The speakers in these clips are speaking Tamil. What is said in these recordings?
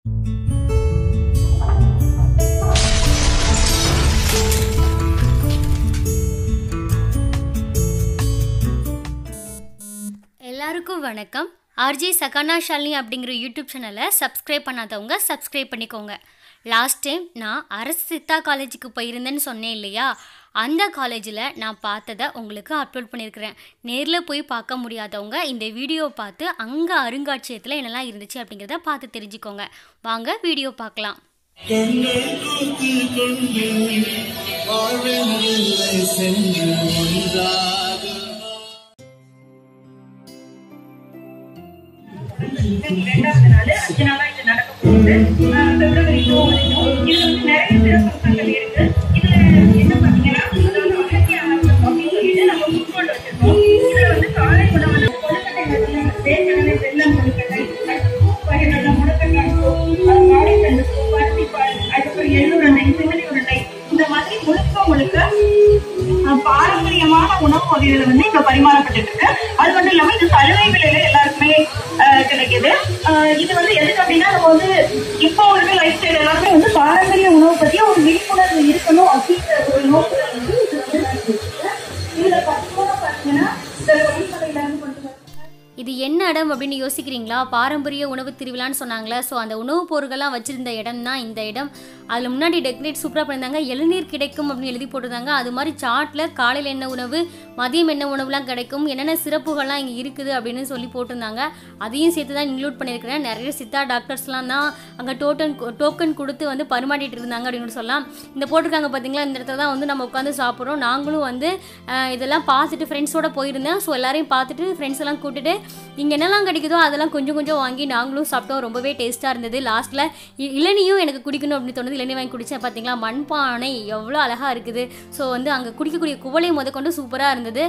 எல்லாருக்கும் வணக்கம் ஆர்ஜே சகானா ஷாலினி அப்படிங்கிற யூடியூப் சேனலை சப்ஸ்கிரைப் பண்ணாதவங்க சப்ஸ்கிரைப் பண்ணிக்கோங்க லாஸ்ட் டைம் நான் அரசு சித்தா காலேஜுக்கு போயிருந்தேன்னு சொன்னேன் இல்லையா அந்த காலேஜில் நான் பார்த்ததை உங்களுக்கு அப்லோட் பண்ணியிருக்கிறேன் நேரில் போய் பார்க்க முடியாதவங்க இந்த வீடியோ பார்த்து அங்கே அருங்காட்சியகத்தில் என்னெல்லாம் இருந்துச்சு அப்படிங்கிறத பார்த்து தெரிஞ்சுக்கோங்க வாங்க வீடியோ பார்க்கலாம் கண்கள் கூத்து கொண்டு வாழ்வென்றில்லை சென்று ஒன்றாக இரண்டாவது நாள் அஞ்சு நாளா இது நடக்க போகுது ஆஹ் பிப்ரவரி டூ வரைக்கும் இதுல வந்து நிறைய சிறப்பம்சங்கள் இருக்கு இதுல என்ன பாத்தீங்கன்னா அதாவது அகத்திய ஆனந்தம் அப்படின்னு சொல்லிட்டு நம்ம ஃபுட்பால் வச்சிருக்கோம் இதுல வந்து காலை உணவான கொழுக்கட்டை வந்து வேர்க்கடலை வெள்ளம் கொழுக்கட்டை அடுத்து வகையான முடக்கங்காய் சோப் வாழைத்தண்டு சோப் பருத்திப்பால் அதுக்கப்புறம் எள்ளுருண்டை சிவனி உருண்டை இந்த மாதிரி முழுக்க முழுக்க ஆஹ் பாரம்பரியமான உணவு வகைகள் வந்து இங்க பரிமாறப்பட்டு இருக்கு அது மட்டும் இல்லாம இது சலுகை விலையில எல்லாருக்குமே ஆஹ் கிடைக்குது ஆஹ் இது வந்து எதுக்கு அப்படின்னா நம்ம வந்து இப்போ இருக்க லைஃப் ஸ்டைல் எல்லாருமே வந்து பாரம்பரிய உணவு பத்தி ஒரு விழிப்புணர்வு இருக்கணும் அப்படிங்கிற ஒரு நோக்கில வந்து இது வந்து நடந்துருக்கு. இதுல பார்த்தீங்கன்னா பாத்தீங்கன்னா இந்த தொழிற்சாலையில இருந்து கொண்டு வர இது என்ன இடம் அப்படின்னு யோசிக்கிறீங்களா பாரம்பரிய உணவு திருவிழான்னு சொன்னாங்களே ஸோ அந்த உணவுப் பொருட்கள்லாம் வச்சுருந்த இடம் தான் இந்த இடம் அதில் முன்னாடி டெக்கரேட் சூப்பராக பண்ணியிருந்தாங்க இளநீர் கிடைக்கும் அப்படின்னு எழுதி போட்டிருந்தாங்க அது மாதிரி சாட்டில் காலையில் என்ன உணவு மதியம் என்ன உணவுலாம் கிடைக்கும் என்னென்ன சிறப்புகள்லாம் இங்கே இருக்குது அப்படின்னு சொல்லி போட்டிருந்தாங்க அதையும் சேர்த்து தான் இன்க்ளூட் பண்ணியிருக்கிறேன் நிறைய சித்தா டாக்டர்ஸ்லாம் தான் அங்கே டோட்டன் டோக்கன் கொடுத்து வந்து பரிமாறிட்டு இருந்தாங்க அப்படின்னு சொல்லலாம் இந்த போட்டிருக்காங்க பார்த்தீங்களா இந்த இடத்துல தான் வந்து நம்ம உட்காந்து சாப்பிட்றோம் நாங்களும் வந்து அஹ், இதெல்லாம் பார்த்துட்டு ஃப்ரெண்ட்ஸோட போயிருந்தேன் ஸோ எல்லாரையும் பார்த்துட்டு ஃப்ரெண்ட்ஸ் எல்லாம் கூட்டிட்டு இங்கே என்னெல்லாம் கிடைக்குதோ அதெல்லாம் கொஞ்சம் கொஞ்சம் வாங்கி நாங்களும் சாப்பிட்டோம் ரொம்பவே டேஸ்ட்டாக இருந்தது லாஸ்ட்டில் இளநியும் எனக்கு குடிக்கணும் அப்படின்னு தோணுது இளநீ வாங்கி குடித்தேன் பார்த்தீங்களா மண்பானை எவ்வளோ அழகாக இருக்குது ஸோ வந்து அங்கே குடிக்கக்கூடிய குவளை முத கொண்டு சூப்பராக இருந்தது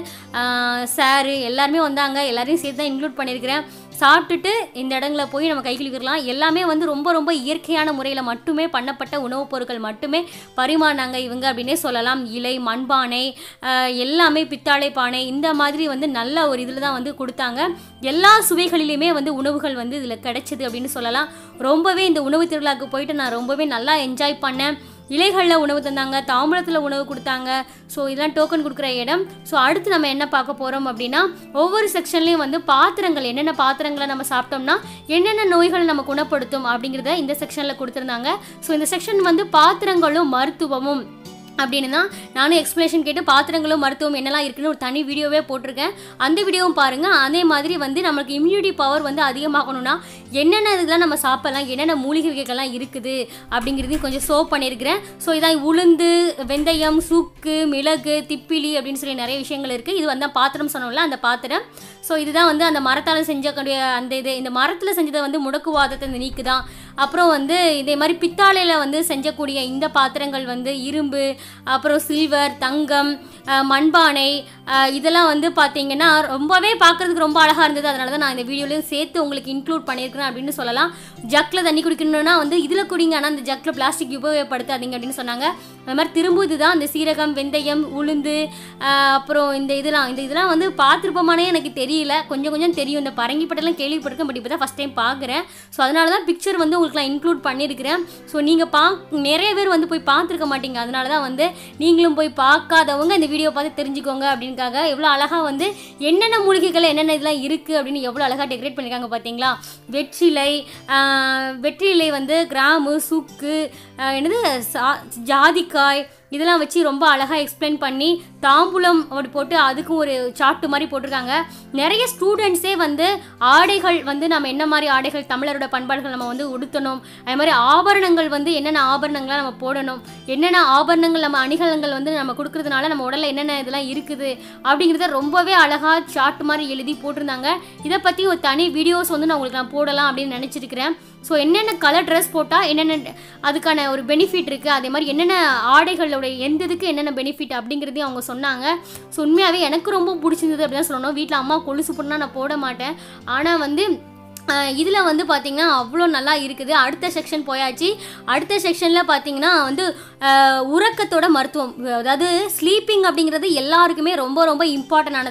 சாரு எல்லாருமே வந்தாங்க எல்லாரையும் சேர்த்து தான் இன்க்ளூட் பண்ணியிருக்கிறேன் சாப்பிட்டுட்டு இந்த இடங்கள போய் நம்ம கை கழுவிக்கலாம் எல்லாமே வந்து ரொம்ப ரொம்ப இயற்கையான முறையில் மட்டுமே பண்ணப்பட்ட உணவுப் பொருட்கள் மட்டுமே பரிமாறினாங்க இவங்க அப்படின்னே சொல்லலாம் இலை மண்பானை ஆஹ், எல்லாமே பித்தாழை பானை இந்த மாதிரி வந்து நல்ல ஒரு இதில் தான் வந்து கொடுத்தாங்க எல்லா சுவைகளிலுமே வந்து உணவுகள் வந்து இதில் கிடைச்சிது அப்படின்னு சொல்லலாம் ரொம்பவே இந்த உணவு திருவிழாவுக்கு போயிட்டு நான் ரொம்பவே நல்லா என்ஜாய் பண்ணேன் இலைகளில் உணவு தந்தாங்க தாம்பூலத்தில் உணவு கொடுத்தாங்க ஸோ இதெல்லாம் டோக்கன் கொடுக்குற இடம் ஸோ அடுத்து நம்ம என்ன பார்க்க போகிறோம் அப்படின்னா ஒவ்வொரு செக்ஷன்லேயும் வந்து பாத்திரங்கள் என்னென்ன பாத்திரங்களை நம்ம சாப்பிட்டோம்னா என்னென்ன நோய்கள் நம்ம குணப்படுத்தும் அப்படிங்கிறத இந்த செக்ஷனில் கொடுத்துருந்தாங்க ஸோ இந்த செக்ஷன் வந்து பாத்திரங்களும் மருத்துவமும் அப்படின்னு தான் நானும் எக்ஸ்ப்ளனேஷன் கேட்டு பாத்திரங்களும் மருத்துவம் என்னெல்லாம் இருக்குன்னு ஒரு தனி வீடியோவே போட்டிருக்கேன் அந்த வீடியோவும் பாருங்கள் அதே மாதிரி வந்து நம்மளுக்கு இம்யூனிட்டி பவர் வந்து அதிகமாகணும்னா என்னென்ன இதெல்லாம் நம்ம சாப்பிடலாம் என்னென்ன மூலிகை வகைகள்லாம் இருக்குது அப்படிங்கிறதையும் கொஞ்சம் சோப் பண்ணியிருக்கிறேன் ஸோ இதான் உளுந்து வெந்தயம் சுக்கு மிளகு திப்பிலி அப்படின்னு சொல்லி நிறைய விஷயங்கள் இருக்குது இது வந்து பாத்திரம் சொன்னோம்ல அந்த பாத்திரம் ஸோ இதுதான் வந்து அந்த மரத்தால் செஞ்சக்கூடிய அந்த இது இந்த மரத்தில் செஞ்சதை வந்து முடக்குவாதத்தை இந்த நீக்குதான் அப்புறம் வந்து இதே மாதிரி பித்தாளையில் வந்து செஞ்சக்கூடிய இந்த பாத்திரங்கள் வந்து இரும்பு அப்புறம் சில்வர் தங்கம் அஹ், மண்பானை அஹ், இதெல்லாம் வந்து பார்த்தீங்கன்னா ரொம்பவே பார்க்கறதுக்கு ரொம்ப அழகாக இருந்தது அதனால தான் நான் இந்த வீடியோலையும் சேர்த்து உங்களுக்கு இன்க்ளூட் பண்ணியிருக்கிறேன் அப்படின்னு சொல்லலாம் ஜக்கில் தண்ணி குடிக்கணும்னா வந்து இதில் குடிங்க ஆனால் அந்த ஜக்கில் பிளாஸ்டிக் உபயோகப்படுத்தாதீங்க அப்படின்னு சொன்னாங்க அது மாதிரி திரும்ப இதுதான் இந்த சீரகம் வெந்தயம் உளுந்து அஹ், அப்புறம் இந்த இதெல்லாம் இந்த இதெல்லாம் வந்து பார்த்துருப்போமானே எனக்கு தெரியல கொஞ்சம் கொஞ்சம் தெரியும் இந்த பரங்கிப்பட்டெல்லாம் கேள்விப்பட்டிருக்கேன் பட் இப்போ தான் ஃபஸ்ட் டைம் பார்க்குறேன் ஸோ அதனால தான் பிக்சர் வந்து உங்களுக்கு நான் இன்க்ளூட் பண்ணியிருக்கிறேன் ஸோ நீங்கள் பா நிறைய பேர் வந்து போய் பார்த்துருக்க மாட்டீங்க அதனால தான் வந்து நீங்களும் போய் பார்க்காதவங்க இந்த வீடியோ பார்த்து தெரிஞ்சுக்கோங்க அப்படின்காக எவ்வளோ அழகாக வந்து என்னென்ன மூலிகைகள் என்னென்ன இதெல்லாம் இருக்குது அப்படின்னு எவ்வளோ அழகாக டெக்கரேட் பண்ணியிருக்காங்க பார்த்தீங்களா வெற்றிலை ஆஹ், வெற்றிலை வந்து கிராமு சுக்கு ஆஹ், என்னது சா ஜாதிக்காய் இதெல்லாம் வச்சு ரொம்ப அழகாக எக்ஸ்பிளைன் பண்ணி தாம்பூலம் அப்படி போட்டு அதுக்கும் ஒரு சார்ட்டு மாதிரி போட்டிருக்காங்க நிறைய ஸ்டூடெண்ட்ஸே வந்து ஆடைகள் வந்து நம்ம என்ன மாதிரி ஆடைகள் தமிழரோட பண்பாடுகள் நம்ம வந்து உடுத்தணும் அதே மாதிரி ஆபரணங்கள் வந்து என்னென்ன ஆபரணங்கள்லாம் நம்ம போடணும் என்னென்ன ஆபரணங்கள் நம்ம அணிகலன்கள் வந்து நம்ம கொடுக்கறதுனால நம்ம உடல்ல என்னென்ன இதெல்லாம் இருக்குது அப்படிங்கிறத ரொம்பவே அழகாக சார்ட் மாதிரி எழுதி போட்டிருந்தாங்க இதை பற்றி ஒரு தனி வீடியோஸ் வந்து நான் உங்களுக்கு நான் போடலாம் அப்படின்னு நினச்சிருக்கிறேன் ஸோ என்னென்ன கலர் ட்ரெஸ் போட்டால் என்னென்ன அதுக்கான ஒரு பெனிஃபிட் இருக்குது அதே மாதிரி என்னென்ன ஆடைகளோட எந்த இதுக்கு என்னென்ன பெனிஃபிட் அப்படிங்கிறதையும் அவங்க சொன்னாங்க ஸோ உண்மையாகவே எனக்கு ரொம்ப பிடிச்சிருந்தது அப்படி தான் சொல்லணும் வீட்டில் அம்மா கொலுசு போட்டுனா நான் போட மாட்டேன் ஆனால் வந்து இதில் வந்து பார்த்திங்கன்னா அவ்வளோ நல்லா இருக்குது அடுத்த செக்ஷன் போயாச்சு அடுத்த செக்ஷனில் பார்த்தீங்கன்னா வந்து அஹ், உறக்கத்தோட மருத்துவம் அதாவது ஸ்லீப்பிங் அப்படிங்கிறது எல்லாருக்குமே ரொம்ப ரொம்ப இம்பார்ட்டன்ட் ஆனது தான்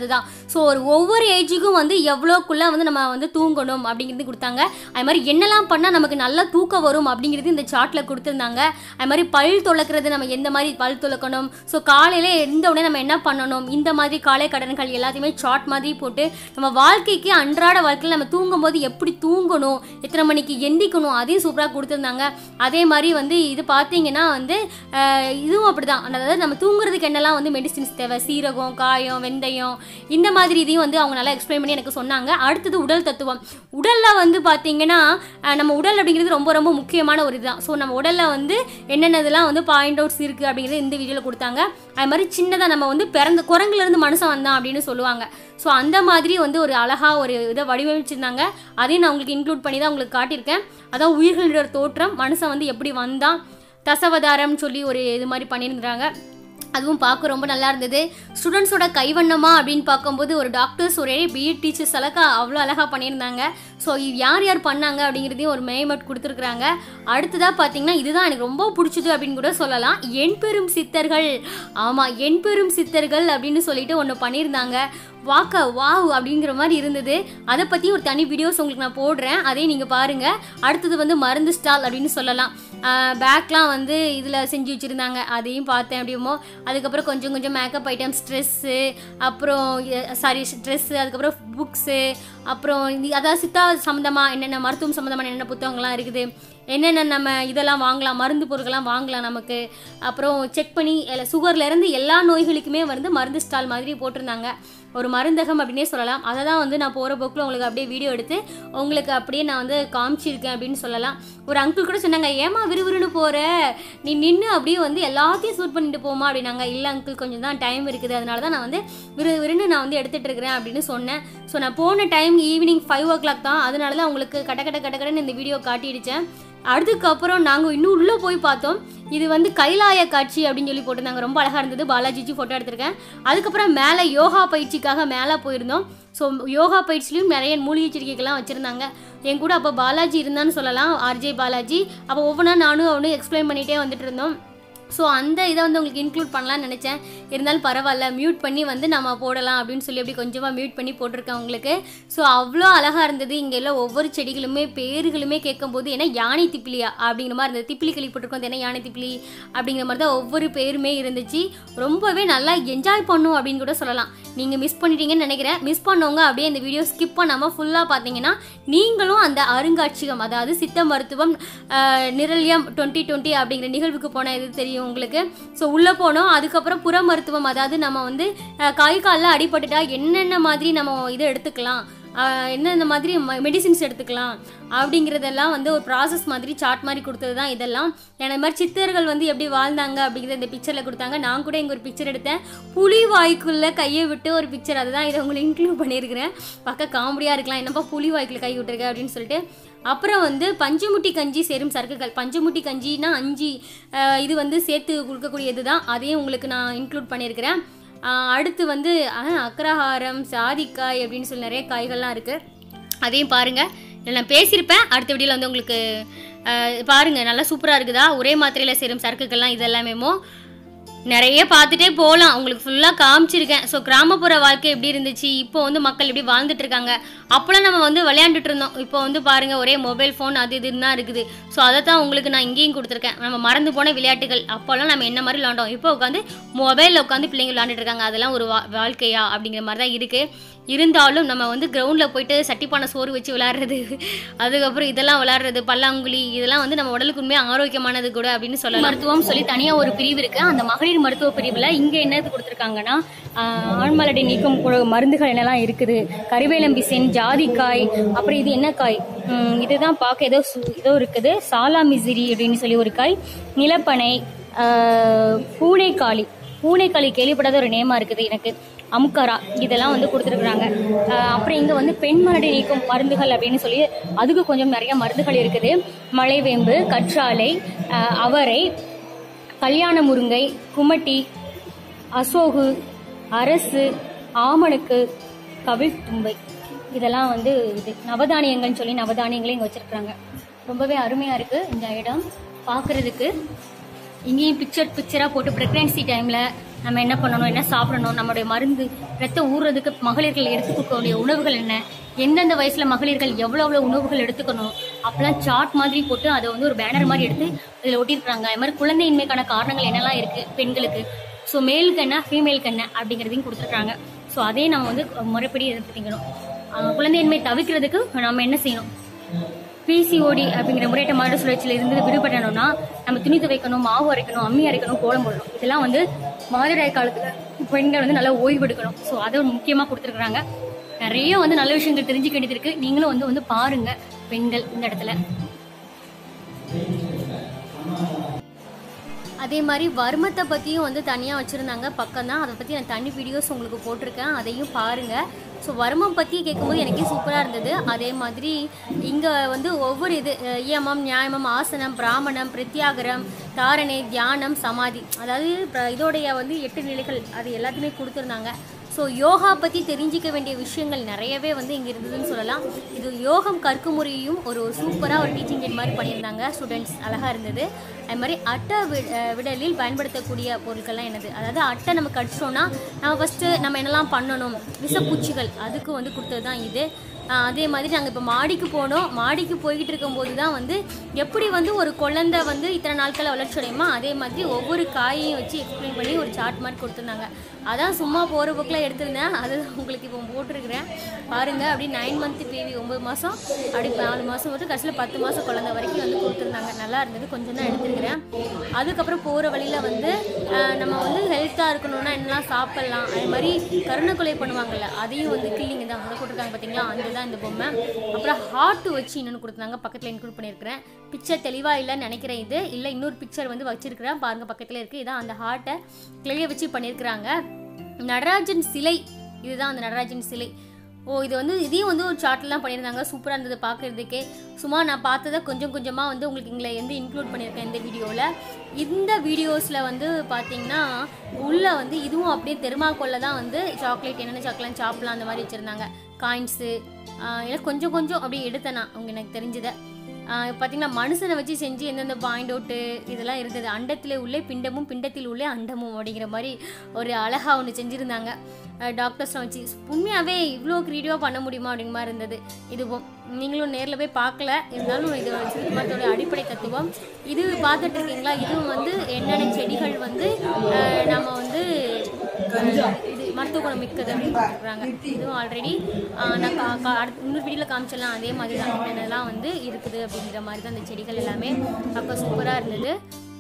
ஸோ ஒரு ஒவ்வொரு ஏஜுக்கும் வந்து எவ்வளோக்குள்ளே வந்து நம்ம வந்து தூங்கணும் அப்படிங்கிறது கொடுத்தாங்க அது மாதிரி என்னெல்லாம் பண்ணால் நமக்கு நல்லா தூக்கம் வரும் அப்படிங்கிறது இந்த சார்ட்டில் கொடுத்துருந்தாங்க அது மாதிரி பல் துளக்குறது நம்ம எந்த மாதிரி பல் துளக்கணும் ஸோ காலையில் எந்த உடனே நம்ம என்ன பண்ணணும் இந்த மாதிரி காலை கடன்கள் எல்லாத்தையுமே சார்ட் மாதிரி போட்டு நம்ம வாழ்க்கைக்கு அன்றாட வாழ்க்கையில் நம்ம தூங்கும்போது எப்படி தூங்கணும் எத்தனை மணிக்கு எந்திக்கணும் அதையும் சூப்பராக கொடுத்துருந்தாங்க அதே மாதிரி வந்து இது பார்த்தீங்கன்னா வந்து அஹ், இதுவும் அப்படிதான் அதாவது நம்ம தூங்குறதுக்கு என்னெல்லாம் வந்து மெடிசின்ஸ் தேவை சீரகம் காயம் வெந்தயம் இந்த மாதிரி இதையும் வந்து அவங்க நல்லா எக்ஸ்பிளைன் பண்ணி எனக்கு சொன்னாங்க அடுத்தது உடல் தத்துவம் உடலில் வந்து பார்த்தீங்கன்னா அஹ், நம்ம உடல் அப்படிங்கிறது ரொம்ப ரொம்ப முக்கியமான ஒரு இதுதான் ஸோ நம்ம உடலில் வந்து என்னென்னதெல்லாம் வந்து பாயிண்ட் அவுட்ஸ் இருக்குது அப்படிங்கிறது இந்த வீடியோவில் கொடுத்தாங்க அது மாதிரி சின்னதாக நம்ம வந்து பிறந்த குரங்குலேருந்து மனுஷன் வந்தான் அப்படின்னு சொல்லுவாங்க ஸோ அந்த மாதிரி வந்து ஒரு அழகாக ஒரு இதை வடிவமைச்சிருந்தாங்க அதையும் நான் உங்களுக்கு இன்க்ளூட் பண்ணி தான் உங்களுக்கு காட்டியிருக்கேன் அதான் உயிர்களோட தோற்றம் மனுஷன் வந்து எப்படி வந்தான் தசவதாரம்னு சொல்லி ஒரு இது மாதிரி பண்ணியிருந்தாங்க அதுவும் பார்க்க ரொம்ப நல்லா இருந்தது ஸ்டூடெண்ட்ஸோட கைவண்ணமா அப்படின்னு பார்க்கும்போது ஒரு டாக்டர்ஸ் ஒரே பிஎட் டீச்சர்ஸ் அழகா அவ்வளோ அழகாக பண்ணியிருந்தாங்க ஸோ இது யார் யார் பண்ணாங்க அப்படிங்கிறதையும் ஒரு மேமட் கொடுத்துருக்குறாங்க அடுத்ததாக பார்த்தீங்கன்னா இதுதான் எனக்கு ரொம்ப பிடிச்சது அப்படின்னு கூட சொல்லலாம் என் பெரும் சித்தர்கள் ஆமாம் என் பெரும் சித்தர்கள் அப்படின்னு சொல்லிட்டு ஒன்று பண்ணியிருந்தாங்க வாக்கா வாவ் அப்படிங்கிற மாதிரி இருந்தது அதை பற்றி ஒரு தனி வீடியோஸ் உங்களுக்கு நான் போடுறேன் அதையும் நீங்கள் பாருங்கள் அடுத்தது வந்து மருந்து ஸ்டால் அப்படின்னு சொல்லலாம் பேக்லாம் வந்து இதில் செஞ்சு வச்சுருந்தாங்க அதையும் பார்த்தேன் அப்படியுமோ அதுக்கப்புறம் கொஞ்சம் கொஞ்சம் மேக்கப் ஐட்டம்ஸ் ட்ரெஸ்ஸு அப்புறம் சாரி ட்ரெஸ்ஸு அதுக்கப்புறம் புக்ஸு அப்புறம் இந்த- அதாவது சித்தா சம்மந்தமாக என்னென்ன மருத்துவம் சம்மந்தமான என்னென்ன புத்தகங்கள்லாம் இருக்குது என்னென்ன நம்ம இதெல்லாம் வாங்கலாம் மருந்து பொருட்கள்லாம் வாங்கலாம் நமக்கு அப்புறம் செக் பண்ணி சுகர்லேருந்து எல்லா நோய்களுக்குமே வந்து மருந்து ஸ்டால் மாதிரி போட்டிருந்தாங்க ஒரு மருந்தகம் அப்படின்னே சொல்லலாம் அதை தான் வந்து நான் போகிற போக்கில் உங்களுக்கு அப்படியே வீடியோ எடுத்து உங்களுக்கு அப்படியே நான் வந்து காமிச்சிருக்கேன் அப்படின்னு சொல்லலாம் ஒரு அங்கிள் கூட சொன்னாங்க ஏமா விறுவிறுன்னு போகிற நீ நின்று அப்படியே வந்து எல்லாத்தையும் சூட் பண்ணிட்டு போமா அப்படின்னாங்க இல்லை அங்கிள் கொஞ்சம் தான் டைம் இருக்குது அதனால தான் நான் வந்து விறு விறுன்னு நான் வந்து எடுத்துகிட்டு இருக்கிறேன் அப்படின்னு சொன்னேன் ஸோ நான் போன time evening five o'clock தான் அதனால தான் உங்களுக்கு கட்ட கட்ட கட்ட கடன்னு இந்த வீடியோ காட்டிடுச்சேன் அதுக்கப்புறம் நாங்கள் இன்னும் உள்ளே போய் பார்த்தோம் இது வந்து கைலாய காட்சி அப்படின்னு சொல்லி போட்டிருந்தாங்க ரொம்ப அழகாக இருந்தது பாலாஜிஜி ஃபோட்டோ எடுத்திருக்கேன் அதுக்கப்புறம் மேலே யோகா பயிற்சிக்காக மேலே போயிருந்தோம் ஸோ யோகா பயிற்சிலையும் நிறைய மூலிகை செடிகைகள்லாம் வச்சுருந்தாங்க என் கூட அப்போ பாலாஜி இருந்தான்னு சொல்லலாம் ஆர்ஜே பாலாஜி அப்போ ஒவ்வொன்றா நானும் அவனும் எக்ஸ்பிளைன் பண்ணிகிட்டே வந்துட்டு இருந்தோம் ஸோ அந்த இதை வந்து உங்களுக்கு இன்க்ளூட் பண்ணலாம்னு நினச்சேன் இருந்தாலும் பரவாயில்ல மியூட் பண்ணி வந்து நம்ம போடலாம் அப்படின்னு சொல்லி அப்படி கொஞ்சமாக மியூட் பண்ணி போட்டிருக்கேன் உங்களுக்கு ஸோ அவ்வளோ அழகாக இருந்தது இங்கே எல்லாம் ஒவ்வொரு செடிகளுமே பேர்களுமே கேட்கும்போது ஏன்னா யானை திப்பிலியா அப்படிங்கிற மாதிரி இருந்தது திப்பிலி கேள்விப்பட்டிருக்கோம் அது என்ன யானை திப்பிலி அப்படிங்கிற மாதிரி தான் ஒவ்வொரு பேருமே இருந்துச்சு ரொம்பவே நல்லா என்ஜாய் பண்ணும் அப்படின்னு கூட சொல்லலாம் நீங்கள் மிஸ் பண்ணிட்டீங்கன்னு நினைக்கிறேன் மிஸ் பண்ணவங்க அப்படியே இந்த வீடியோ ஸ்கிப் பண்ணாமல் ஃபுல்லாக பார்த்தீங்கன்னா நீங்களும் அந்த அருங்காட்சியகம் அதாவது சித்த மருத்துவம் அஹ், நிரல்யம் டுவெண்ட்டி டுவெண்ட்டி அப்படிங்கிற நிகழ்வுக்கு போன இது தெரியும் உங்களுக்கு ஸோ உள்ளே போனோம் அதுக்கப்புறம் புற மருத்துவம் அதாவது நம்ம வந்து அஹ், கை காலில் அடிபட்டுட்டா என்னென்ன மாதிரி நம்ம இதை எடுத்துக்கலாம் அஹ், என்னென்ன மாதிரி மெடிசின்ஸ் எடுத்துக்கலாம் அப்படிங்கிறதெல்லாம் வந்து ஒரு ப்ராசஸ் மாதிரி சார்ட் மாதிரி கொடுத்தது தான் இதெல்லாம் ஏன்னா இந்த மாதிரி சித்தர்கள் வந்து எப்படி வாழ்ந்தாங்க அப்படிங்கிறத இந்த பிக்சரில் கொடுத்தாங்க நான் கூட இங்கே ஒரு பிக்சர் எடுத்தேன் புலி வாய்க்குள்ளே கையை விட்டு ஒரு பிக்சர் அதுதான் இதை உங்களுக்கு இன்க்ளூட் பண்ணியிருக்கிறேன் பக்க காமெடியாக இருக்கலாம் என்னப்பா புலி வாய்க்குள்ள கை விட்டுருக்க அப்படின்னு சொல்லிட்டு அப்புறம் வந்து பஞ்சமுட்டி கஞ்சி சேரும் சரக்குகள் பஞ்சமுட்டி கஞ்சினா அஞ்சு அஹ், இது வந்து சேர்த்து கொடுக்கக்கூடியது தான் அதையும் உங்களுக்கு நான் இன்க்ளூட் பண்ணியிருக்கிறேன் அஹ், அடுத்து வந்து அஹ், அக்ரஹாரம் சாதிக்காய் அப்படின்னு சொல்லி நிறைய காய்கள்லாம் இருக்குது அதையும் பாருங்கள் இதில் நான் பேசியிருப்பேன் அடுத்த வீடியோவில் வந்து உங்களுக்கு அஹ், பாருங்க நல்லா சூப்பராக இருக்குதா ஒரே மாத்திரையில் சேரும் சரக்குகள்லாம் இது எல்லாமேமோ நிறைய பார்த்துட்டே போகலாம் உங்களுக்கு ஃபுல்லாக காமிச்சிருக்கேன் ஸோ கிராமப்புற வாழ்க்கை எப்படி இருந்துச்சு இப்போ வந்து மக்கள் எப்படி வாழ்ந்துட்டு இருக்காங்க அப்போலாம் நம்ம வந்து விளையாண்டுட்டு இருந்தோம் இப்போ வந்து பாருங்க ஒரே மொபைல் ஃபோன் அது இதுன்னு தான் இருக்குது ஸோ அதை தான் உங்களுக்கு நான் இங்கேயும் கொடுத்துருக்கேன் நம்ம மறந்து போன விளையாட்டுகள் அப்போல்லாம் நம்ம என்ன மாதிரி விளாண்டோம் இப்போ உட்காந்து மொபைலில் உட்காந்து பிள்ளைங்க விளாண்டுட்டு இருக்காங்க அதெல்லாம் ஒரு வா வாழ்க்கையா அப்படிங்கிற மாதிரி தான் இருக்குது இருந்தாலும் நம்ம வந்து கிரவுண்டில் போயிட்டு சட்டிப்பானை சோறு வச்சு விளையாடுறது அதுக்கப்புறம் இதெல்லாம் விளையாடுறது பல்லாங்குழி இதெல்லாம் வந்து நம்ம உடலுக்கு உண்மையாக ஆரோக்கியமானது கூட அப்படின்னு சொல்லலாம் மருத்துவம் சொல்லி தனியாக ஒரு பிரிவு இருக்கு அந்த மகளிர் மருத்துவ பிரிவில் இங்கே என்னது கொடுத்துருக்காங்கன்னா ஆஹ், ஆண்மலடி நீக்கும் கு- மருந்துகள் என்னெல்லாம் இருக்குது கறிவேலம்பிசின் ஜாதிக்காய் அப்புறம் இது என்ன காய் உம், இதுதான் பார்க்க ஏதோ சு- ஏதோ இருக்குது சாலா மிசிரி அப்படின்னு சொல்லி ஒரு காய் நிலப்பனை ஆஹ், பூனைக்காளி பூனைக்காளி கேள்விப்படாத ஒரு நேமா இருக்குது எனக்கு அமுக்கரா இதெல்லாம் வந்து கொடுத்துருக்குறாங்க ஆஹ் அப்புறம் இங்கே வந்து பெண் மலடி நீக்கும் மருந்துகள் அப்படின்னு சொல்லி அதுக்கு கொஞ்சம் நிறைய மருந்துகள் இருக்குது மலைவேம்பு கற்றாழை ஆஹ் அவரை கல்யாண முருங்கை குமட்டி அசோகு அரசு ஆமணுக்கு கவிழ் தும்பை இதெல்லாம் வந்து இது நவதானியங்கள்னு சொல்லி நவதானியங்களையும் இங்கே வச்சுருக்குறாங்க ரொம்பவே அருமையாக இருக்குது இந்த இடம் பார்க்குறதுக்கு இங்கேயும் பிக்சர் பிக்சராக போட்டு ப்ரெக்னென்சி டைமில் நம்ம என்ன பண்ணணும் என்ன சாப்பிடணும் நம்மளுடைய மருந்து ரத்தம் ஊறுறதுக்கு மகளிர்கள் எடுத்துக்கக்கூடிய உணவுகள் என்ன எந்தெந்த வயசுல மகளிர்கள் எவ்வளவு எவ்வளவு உணவுகள் எடுத்துக்கணும் அப்பெல்லாம் சார்ட் மாதிரி போட்டு அதை வந்து ஒரு பேனர் மாதிரி எடுத்து இதில் ஒட்டியிருக்காங்க அது மாதிரி குழந்தையின்மைக்கான காரணங்கள் என்னெல்லாம் இருக்கு பெண்களுக்கு ஸோ மேலுக்கு என்ன ஃபீமேலுக்கு என்ன அப்படிங்கிறதையும் கொடுத்துருக்காங்க ஸோ அதையும் நம்ம வந்து முறைப்படி எடுத்துக்கணும் ஆஹ் குழந்தையின்மை தவிர்க்கிறதுக்கு நம்ம என்ன செய்யணும் பிசிஓடி அப்படிங்கிற முறையற்ற மாடு சுழற்சியில இருந்து விடுபடணும்னா நம்ம துணி துவைக்கணும் மாவு அரைக்கணும் அம்மி அரைக்கணும் கோலம் போடணும் இதெல்லாம் வந்து மாதவிடாய் காலத்துல பெண்கள் வந்து நல்லா ஓய்வு எடுக்கணும் ஸோ அதை முக்கியமா கொடுத்துருக்காங்க நிறைய வந்து நல்ல விஷயங்கள் தெரிஞ்சுக்க வேண்டியது இருக்கு நீங்களும் வந்து வந்து பாருங்க பெண்கள் இந்த இடத்துல அதே மாதிரி வர்மத்தை பற்றியும் வந்து தனியாக வச்சுருந்தாங்க பக்கம் தான் அதை பற்றி நான் தனி வீடியோஸ் உங்களுக்கு போட்டிருக்கேன் அதையும் பாருங்கள் ஸோ வர்மம் பற்றி கேட்கும்போது எனக்கே சூப்பராக இருந்தது அதே மாதிரி இங்கே வந்து ஒவ்வொரு இது அஹ், இயமம் நியாயமம் ஆசனம் பிராமணம் பிரத்யாகரம் தாரணை தியானம் சமாதி அதாவது பிர- இதோடைய வந்து எட்டு நிலைகள் அது எல்லாத்தையுமே கொடுத்துருந்தாங்க ஸோ யோகா பற்றி தெரிஞ்சிக்க வேண்டிய விஷயங்கள் நிறையவே வந்து இங்கே இருந்ததுன்னு சொல்லலாம் இது யோகம் கற்கும் முறையும் ஒரு சூப்பராக ஒரு டீச்சிங் எய்ட் மாதிரி பண்ணியிருந்தாங்க ஸ்டூடெண்ட்ஸ் அழகாக இருந்தது அது மாதிரி அட்டை வி- அஹ் விடலில் பயன்படுத்தக்கூடிய பொருட்கள்லாம் என்னது அதாவது அட்டை நம்ம கடிச்சிட்டோம்னா நம்ம ஃபஸ்ட்டு நம்ம என்னெல்லாம் பண்ணணும் விஷப்பூச்சிகள் அதுக்கு வந்து கொடுத்தது தான் இது ஆஹ் அதே மாதிரி நாங்கள் இப்போ மாடிக்கு போனோம் மாடிக்கு போய்கிட்டு இருக்கும்போது தான் வந்து எப்படி வந்து ஒரு குழந்தை வந்து இத்தனை நாட்களில் வளர்ச்சி அடையுமா அதே மாதிரி ஒவ்வொரு காயையும் வச்சு எக்ஸ்பிளைன் பண்ணி ஒரு சார்ட் மாதிரி கொடுத்துருந்தாங்க அதான் சும்மா போகிற புக்கில் எடுத்திருந்தேன் அது உங்களுக்கு இப்போ போட்டிருக்கிறேன் பாருங்க அப்படி நைன் மந்த் பேபி ஒன்பது மாதம் அப்படி நாலு மாதம் வந்து கடைசியில் பத்து மாதம் குழந்தை வரைக்கும் வந்து கொடுத்துருந்தாங்க நல்லா இருந்தது கொஞ்சம் தான் எடுத்துருக்கிறேன் அதுக்கப்புறம் போகிற வழியில் வந்து ஆஹ் நம்ம வந்து ஹெல்த்தாக இருக்கணும்னா என்னெல்லாம் சாப்பிட்லாம் அதே மாதிரி கருணை கொலை பண்ணுவாங்கல்ல அதையும் வந்து கில்லிங்க தான் அதை கொடுத்துருக்காங்க பார்த்தீங்களா அந்த தான் இந்த பொம்மை அப்புறம் ஹார்ட் வச்சு இன்னொன்று கொடுத்தாங்க பக்கத்தில் இன்க்ளூட் பண்ணியிருக்கிறேன் பிக்சர் தெளிவாக இல்லைன்னு நினைக்கிறேன் இது இல்லை இன்னொரு பிக்சர் வந்து வச்சிருக்கிறேன் பாருங்க பக்கத்தில் இருக்குது இதான் அந்த ஹார்ட்டை கிளிய வச்சு பண்ணியிருக்கிறாங்க நடராஜன் சிலை இதுதான் அந்த நடராஜன் சிலை ஓ இது வந்து இதையும் வந்து ஒரு சார்ட்லாம் பண்ணியிருந்தாங்க சூப்பராக இருந்தது பார்க்குறதுக்கே சும்மா நான் பார்த்ததை கொஞ்சம் கொஞ்சமாக வந்து உங்களுக்கு இங்கே வந்து இன்க்ளூட் பண்ணியிருக்கேன் இந்த வீடியோவில் இந்த வீடியோஸில் வந்து பார்த்தீங்கன்னா உள்ளே வந்து இதுவும் அப்படியே தெருமாக்கோல்ல தான் வந்து சாக்லேட் என்னென்ன சாக்லேட் சாப்பிடலாம் அந்த மாதிரி வச்சுருந்தாங்க காயின்ஸு இல்லை கொஞ்சம் கொஞ்சம் அப்படியே எடுத்தேன் நான் அவங்க எனக்கு தெரிஞ்சதை ஆஹ் பார்த்தீங்கன்னா மனுஷனை வச்சு செஞ்சு எந்தெந்த பாயிண்ட் அவுட்டு இதெல்லாம் இருந்தது அண்டத்திலே உள்ளே பிண்டமும் பிண்டத்தில் உள்ளே அண்டமும் அப்படிங்கிற மாதிரி ஒரு அழகா ஒன்று செஞ்சுருந்தாங்க டாக்டர்ஸ்லாம் வச்சு உண்மையாகவே இவ்வளோ க்ரியேட்டிவாக பண்ண முடியுமா அப்படிங்கிற மாதிரி இருந்தது இதுவும் நீங்களும் நேரில் போய் பார்க்கல இருந்தாலும் இது சிறுமத்தோட அடிப்படை தத்துவம் இது பார்த்துட்டு இருக்கீங்களா இதுவும் வந்து என்னென்ன செடிகள் வந்து ஆஹ் நம்ம வந்து இது மருத்துவ குணம் மிக்கது அப்படின்னு கொடுத்துருக்காங்க இதுவும் ஆல்ரெடி நான் கா கா அடுத்த இன்னொரு வீடியோவில் காமிச்சிடலாம் அதே மாதிரி தான் என்னென்னலாம் வந்து இருக்குது அப்படிங்கிற மாதிரி தான் அந்த செடிகள் எல்லாமே பார்க்க சூப்பராக இருந்தது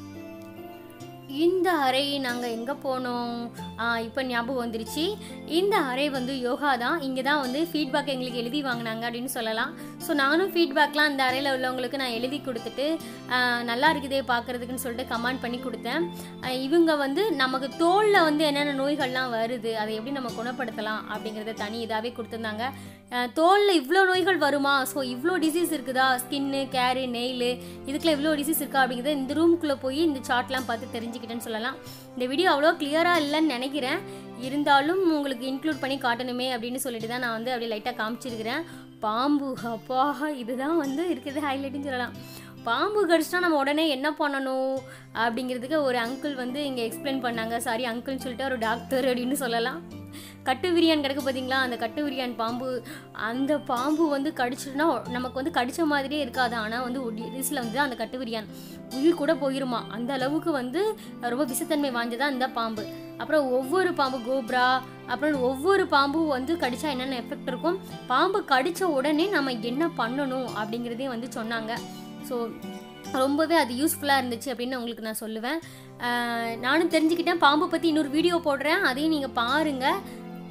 இந்த அறை நாங்கள் எங்கே போனோம் இப்போ ஞாபகம் வந்துருச்சு இந்த அறை வந்து யோகா தான் இங்கே தான் வந்து ஃபீட்பேக் எங்களுக்கு எழுதி வாங்கினாங்க அப்படின்னு சொல்லலாம் ஸோ நானும் ஃபீட்பேக்லாம் அந்த அறையில் உள்ளவங்களுக்கு நான் எழுதி கொடுத்துட்டு ஆஹ் நல்லா இருக்குதே பார்க்குறதுக்குன்னு சொல்லிட்டு கமெண்ட் பண்ணி கொடுத்தேன் ஆஹ் இவங்க வந்து நமக்கு தோலில் வந்து என்னென்ன நோய்கள்லாம் வருது அதை எப்படி நம்ம குணப்படுத்தலாம் அப்படிங்கிறத தனி இதாகவே கொடுத்துருந்தாங்க தோலில் இவ்வளோ நோய்கள் வருமா ஸோ இவ்வளோ டிசீஸ் இருக்குதா ஸ்கின்னு கேரு நெயில் இதுக்குள்ள இவ்வளோ டிசீஸ் இருக்கா அப்படிங்கிறத இந்த ரூம்குள்ளே போய் இந்த சார்ட்லாம் பார்த்து தெரிஞ்சுக்கிட்டேன்னு சொல்லலாம் இந்த வீடியோ அவ்வளோ கிளியராக இல்லைன்னு நினைக்கிறேன் இருந்தாலும் உங்களுக்கு இன்க்ளூட் பண்ணி காட்டணுமே அப்படின்னு சொல்லிட்டு தான் நான் வந்து அப்படியே லைட்டாக காமிச்சிருக்கிறேன் பாம்பு அப்பா இதுதான் வந்து இருக்கிறது ஹைலைட்டுன்னு சொல்லலாம் பாம்பு கடிச்சிட்டா நம்ம உடனே என்ன பண்ணணும் அப்படிங்கிறதுக்கு ஒரு அங்கிள் வந்து இங்கே எக்ஸ்பிளைன் பண்ணாங்க சாரி அங்கிள்னு சொல்லிட்டு ஒரு டாக்டர் அப்படின்னு சொல்லலாம் கட்டு விரியான் கிடக்கு பார்த்தீங்களா அந்த கட்டு விரியான் பாம்பு அந்த பாம்பு வந்து கடிச்சிட்டுனா நமக்கு வந்து கடிச்ச மாதிரியே இருக்காது ஆனால் வந்து டிஸில் வந்து அந்த கட்டு விரியான் உயிர் கூட போயிருமா அந்த அளவுக்கு வந்து ரொம்ப விஷத்தன்மை வாய்ந்ததா இந்த பாம்பு அப்புறம் ஒவ்வொரு பாம்பு கோப்ரா அப்புறம் ஒவ்வொரு பாம்பும் வந்து கடிச்சா என்னென்ன எஃபெக்ட் இருக்கும் பாம்பு கடிச்ச உடனே நம்ம என்ன பண்ணணும் அப்படிங்கிறதையும் வந்து சொன்னாங்க ஸோ ரொம்பவே அது யூஸ்ஃபுல்லாக இருந்துச்சு அப்படின்னு உங்களுக்கு நான் சொல்லுவேன் ஆஹ் நானும் தெரிஞ்சுக்கிட்டேன் பாம்பு பற்றி இன்னொரு வீடியோ போடுறேன் அதையும் நீங்கள் பாருங்கள்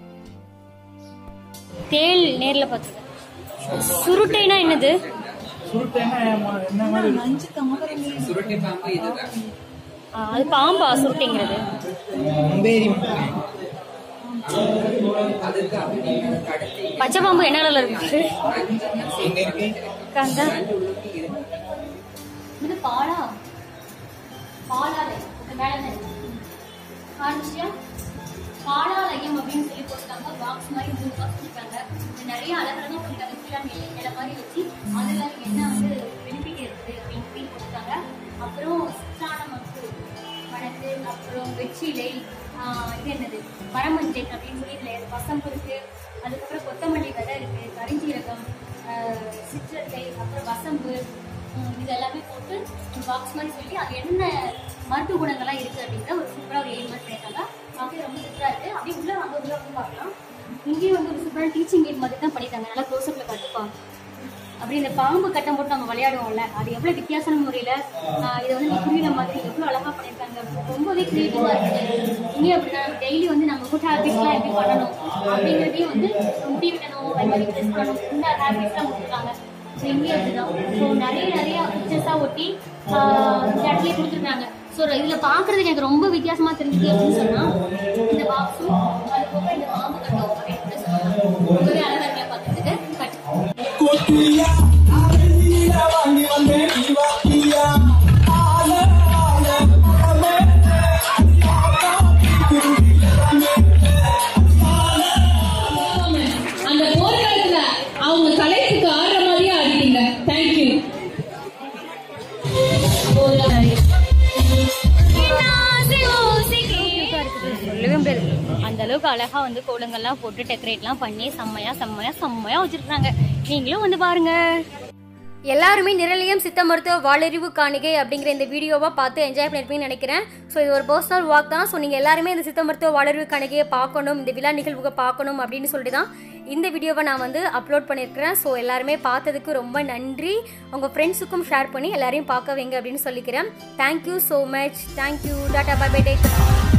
தேள் நேரில் பார்த்துருக்கேன் சுருட்டைனா என்னது சுருட்டைன்னா என்ன மாதிரி சுருட்டை பாம்பு இதுதான் ஆ, அது பாம்பா சுருட்டைங்கிறது அம்பேரி அதுக்கு அப்படி கடத்தி பச்சை பாம்பு என்ன கலர்ல இருக்கு எங்க இருக்கு காந்தா. இது பாலா பாலாலை இது மேல தான் இருக்கு. காமிச்சியா பாலாலயம் அப்படின்னு சொல்லி போட்டாங்க பாக்ஸ் மாதிரி மூணு பாக்ஸ் வச்சிருக்காங்க இது நிறைய அழகழகா பண்ணிருக்காங்க கீழே நிலை நிலை மாதிரி வச்சு அதுல என்ன வந்து பெனிஃபிட் இருக்கு அப்படின்னு சொல்லி போட்டாங்க அப்புறம் சித்தான மக்கு வணக்கு அப்புறம் வெற்றிலை ஆஹ் இது என்னது பரமஞ்சை அப்படின்னு சொல்லி இதில் பசம்பு இருக்கு அதுக்கப்புறம் கொத்தமல்லி விதை இருக்கு கரிஞ்சீரகம் ஆஹ் சிற்றத்தை அப்புறம் வசம்பு உம் இது எல்லாமே போட்டு பாக்ஸ் மாதிரி சொல்லி அது என்னென்ன மருத்துவ குணங்கள்லாம் இருக்கு அப்படிங்கிற ஒரு சூப்பராக ஒரு எய்ட் மாதிரி பண்ணியிருக்காங்க பார்க்கவே ரொம்ப சூப்பராக இருக்கு அப்படியே உள்ள அங்கே உள்ள வந்து பார்க்கலாம் இங்கேயும் வந்து ஒரு சூப்பரான டீச்சிங் எய்ட் மாதிரி தான் பண்ணியிருக்காங்க நல்லா க்ளோஸ்அப்பில் கட்டுப்பாங்க அப்படி இந்த பாம்பு கட்டம் போட்டு நம்ம விளையாடுவோம்ல அது எவ்வளோ வித்தியாசமான முறையில் இதை வந்து நீ புரியுற மாதிரி எவ்வளோ அழகாக பண்ணியிருக்காங்க ரொம்பவே க்ரியேட்டிவாக இருக்குது இங்கே அப்படிதான் டெய்லி வந்து நம்ம குட் ஹேபிட்ஸ்லாம் எப்படி பண்ணணும் அப்படிங்கிறதையும் வந்து முடி விடணும் அது மாதிரி ட்ரெஸ் பண்ணணும் இந்த ஹேபிட்ஸ்லாம் கொடுத்துருக்காங்க ஸோ இங்கேயும் அப்படிதான் ஸோ நிறைய நிறைய பிக்சர்ஸாக ஒட்டி ஆஹ் இந்த இடத்துலயே கொடுத்துருக்காங்க ஸோ இதில் பார்க்குறதுக்கு எனக்கு ரொம்ப வித்தியாசமாக தெரிஞ்சுது அப்படின்னு சொன்னால் இந்த பாக்ஸும் அது போக இந்த பாம்பு கட்டம் அப்படின்னு சொன்னாங்க ரொம்பவே அழகாக இருக்கேன் பார்க்குறதுக்கு கட்டு கொட்டியா அழகிய வாங்கி வந்தேன் இவாக்கியா ஆல ஆல ஆல அந்த போர்க்காலத்துல அவங்க கலைப்புக்கு ஆடுற மாதிரியே ஆடிட்டீங்க தேங்க்யூ சொல்லவே முடியாது அந்த அளவுக்கு அழகா வந்து கோலங்கள்லாம் போட்டு டெக்கரேட்லாம் பண்ணி செம்மையா செம்மையா செம்மையா வச்சிருக்காங்க நீங்களும் வந்து பாருங்க எல்லாருமே நிரலியம் சித்த மருத்துவ வாளறிவு காணிகை அப்படிங்கிற இந்த வீடியோவை பார்த்து என்ஜாய் பண்ணியிருப்பீங்கன்னு நினைக்கிறேன் ஸோ இது ஒரு பர்சனல் வாக் தான் ஸோ நீங்கள் எல்லாருமே இந்த சித்த மருத்துவ வாளறிவு காணிகையை பார்க்கணும் இந்த விழா நிகழ்வுகளை பார்க்கணும் அப்படின்னு சொல்லிட்டு தான் இந்த வீடியோவை நான் வந்து அப்லோட் பண்ணியிருக்கிறேன் ஸோ எல்லாருமே பார்த்ததுக்கு ரொம்ப நன்றி உங்கள் ஃப்ரெண்ட்ஸுக்கும் ஷேர் பண்ணி எல்லாரையும் பார்க்க வைங்க அப்படின்னு சொல்லிக்கிறேன் thank you so much thank you tata bye bye take